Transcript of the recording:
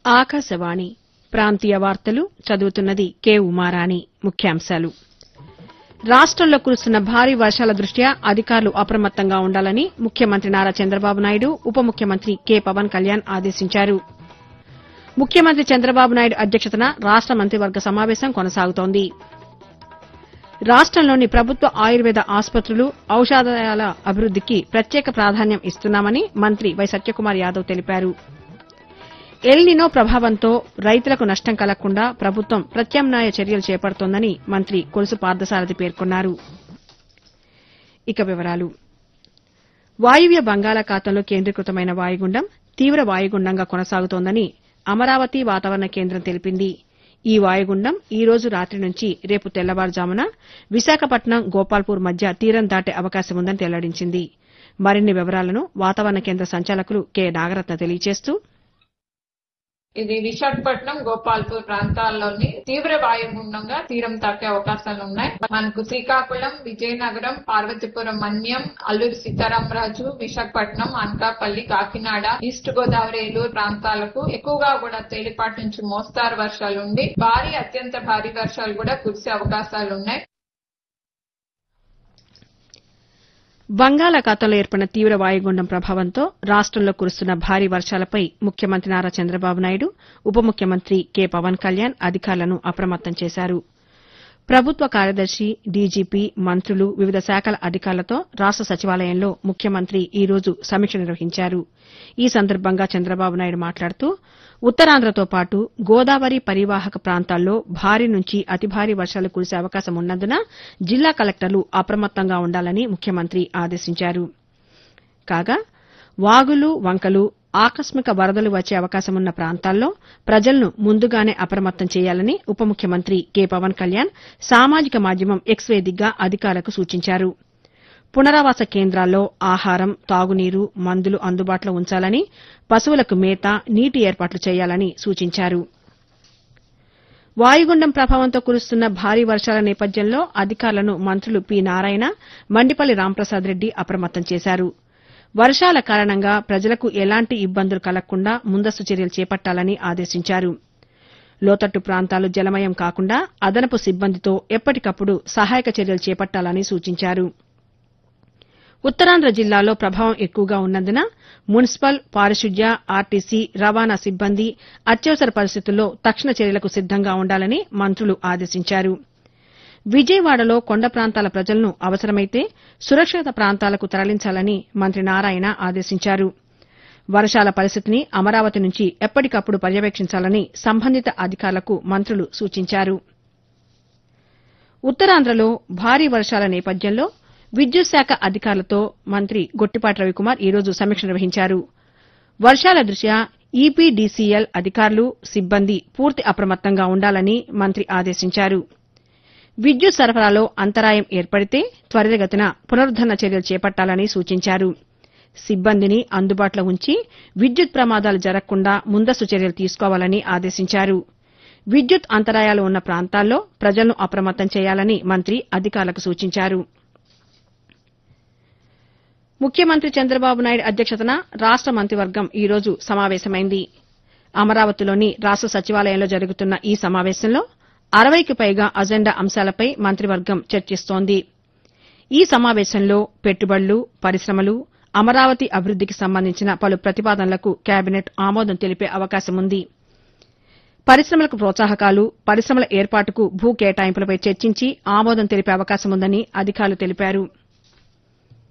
ఆకాశవాణి ప్రాంతీయ వార్తలు చదువుతున్నది కె ఉమారాణి ముఖ్యాంశాలు రాష్టంలో కురుస్తున్న భారీ వర్షాల దృష్ట్యా అధికారులు అప్రమత్తంగా ఉండాలని ముఖ్యమంత్రి నారా చంద్రబాబు నాయుడు ఉప ముఖ్యమంత్రి కె పవన్ కళ్యాణ్ ఆదేశించారు ముఖ్యమంత్రి చంద్రబాబు నాయుడు అధ్యక్షతన రాష్ట మంత్రివర్గ సమావేశం కొనసాగుతోంది రాష్టంలోని ప్రభుత్వ ఆయుర్వేద ఆసుపత్రులు ఔషధాలయాల అభివృద్దికి ప్రత్యేక ప్రాధాన్యం ఇస్తున్నామని మంత్రి వై సత్యకుమార్ యాదవ్ తెలిపారు ఎల్నినో ప్రభావంతో రైతులకు నష్టం కలగకుండా ప్రభుత్వం ప్రత్యామ్నాయ చర్యలు చేపడుతోందని మంత్రి కొలుసు పార్థసారథి పేర్కొన్నారు ఇక వివరాలు వాయువ్య బంగాళాఖాతంలో కేంద్రీకృతమైన వాయుగుండం తీవ్ర వాయుగుండంగా కొనసాగుతోందని అమరావతి వాతావరణ కేంద్రం తెలిపింది ఈ వాయుగుండం ఈ రోజు రాత్రి నుంచి రేపు తెల్లవారుజామున విశాఖపట్నం గోపాల్పూర్ మధ్య తీరం దాటే అవకాశం ఉందని వెల్లడించింది మరిన్ని వివరాలను వాతావరణ కేంద్ర సంచాలకులు కె నాగరత్న తెలియజేస్తూ ఇది విశాఖపట్నం గోపాల్పూర్ ప్రాంతాల్లోని తీవ్ర వాయుగుండంగా తీరం తాకే అవకాశాలు ఉన్నాయి మనకు శ్రీకాకుళం విజయనగరం పార్వతీపురం మన్యం అల్లూరి సీతారామరాజు విశాఖపట్నం అనకాపల్లి కాకినాడ ఈస్ట్ గోదావరి ఏలూరు ప్రాంతాలకు ఎక్కువగా కూడా తేలిపాటి నుంచి మోస్తారు వర్షాలు ఉండి భారీ అత్యంత భారీ వర్షాలు కూడా కురిసే అవకాశాలు ఉన్నాయి బంగాళాఖాతంలో ఏర్పడిన తీవ్ర వాయుగుండం ప్రభావంతో రాష్టంలో కురుస్తున్న భారీ వర్షాలపై ముఖ్యమంత్రి నారా చంద్రబాబు నాయుడు ఉప ముఖ్యమంత్రి కె పవన్ కళ్యాణ్ అధికారులను అప్రమత్తం చేశారు ప్రభుత్వ కార్యదర్శి డీజీపీ మంత్రులు వివిధ శాఖల అధికారులతో రాష్ట సచివాలయంలో ముఖ్యమంత్రి ఈ రోజు సమీక్ష నిర్వహించారు ఈ సందర్భంగా చంద్రబాబు నాయుడు మాట్లాడుతూ ఉత్తరాంధ్రతో పాటు గోదావరి పరివాహక ప్రాంతాల్లో భారీ నుంచి అతి భారీ వర్షాలు కురిసే అవకాశం ఉన్నందున జిల్లా కలెక్టర్లు అప్రమత్తంగా ఉండాలని ముఖ్యమంత్రి ఆదేశించారు కాగా వాగులు వంకలు ఆకస్మిక వరదలు వచ్చే అవకాశమున్న ప్రాంతాల్లో ప్రజలను ముందుగానే అప్రమత్తం చేయాలని ఉప ముఖ్యమంత్రి కె పవన్ కళ్యాణ్ సామాజిక మాధ్యమం ఎక్స్ వేదికగా అధికారులకు సూచించారు పునరావాస కేంద్రాల్లో ఆహారం తాగునీరు మందులు అందుబాటులో ఉంచాలని పశువులకు మేత నీటి ఏర్పాట్లు చేయాలని సూచించారు వాయుగుండం ప్రభావంతో కురుస్తున్న భారీ వర్షాల నేపథ్యంలో అధికారులను మంత్రులు పి నారాయణ మండిపల్లి రాంప్రసాద్ రెడ్డి అప్రమత్తం చేశారు వర్షాల కారణంగా ప్రజలకు ఎలాంటి ఇబ్బందులు కలగకుండా ముందస్తు చర్యలు చేపట్టాలని ఆదేశించారు లోతట్టు ప్రాంతాలు జలమయం కాకుండా అదనపు సిబ్బందితో ఎప్పటికప్పుడు సహాయక చర్యలు చేపట్టాలని సూచించారు ఉత్తరాంధ్ర జిల్లాలో ప్రభావం ఎక్కువగా ఉన్నందున మున్సిపల్ పారిశుద్ధ్య ఆర్టీసీ రవాణా సిబ్బంది అత్యవసర పరిస్థితుల్లో తక్షణ చర్యలకు సిద్దంగా ఉండాలని మంత్రులు ఆదేశించారు విజయవాడలో కొండ ప్రాంతాల ప్రజలను అవసరమైతే సురక్షిత ప్రాంతాలకు తరలించాలని మంత్రి నారాయణ ఆదేశించారు వర్షాల పరిస్థితిని అమరావతి నుంచి ఎప్పటికప్పుడు పర్యవేక్షించాలని సంబంధిత అధికారులకు మంత్రులు సూచించారు ఉత్తరాంధ్రలో భారీ వర్షాల నేపథ్యంలో విద్యుత్ శాఖ అధికారులతో మంత్రి గొట్టిపాటి రవికుమార్ ఈ రోజు సమీక్ష నిర్వహించారు వర్షాల దృష్ట్యా ఈపీడీసీఎల్ అధికారులు సిబ్బంది పూర్తి అప్రమత్తంగా ఉండాలని మంత్రి ఆదేశించారు విద్యుత్ సరఫరాలో అంతరాయం ఏర్పడితే త్వరితగతిన పునరుద్దరణ చర్యలు చేపట్టాలని సూచించారు సిబ్బందిని అందుబాటులో ఉంచి విద్యుత్ ప్రమాదాలు జరగకుండా ముందస్తు చర్యలు తీసుకోవాలని ఆదేశించారు విద్యుత్ అంతరాయాలు ఉన్న ప్రాంతాల్లో ప్రజలను అప్రమత్తం చేయాలని మంత్రి అధికారులకు సూచించారు ముఖ్యమంత్రి చంద్రబాబు నాయుడు అధ్యక్షతన రాష్ట మంత్రివర్గం ఈ రోజు సమావేశమైంది అమరావతిలోని రాష్ట సచివాలయంలో జరుగుతున్న ఈ సమావేశంలో అరవైకి పైగా అజెండా అంశాలపై మంత్రివర్గం చర్చిస్తోంది ఈ సమావేశంలో పెట్టుబడులు పరిశ్రమలు అమరావతి అభివృద్దికి సంబంధించిన పలు ప్రతిపాదనలకు కేబినెట్ ఆమోదం తెలిపే అవకాశం ఉంది పరిశ్రమలకు ప్రోత్సాహకాలు పరిశ్రమల ఏర్పాటుకు భూ కేటాయింపులపై చర్చించి ఆమోదం తెలిపే అవకాశం ఉందని అధికారులు తెలిపారు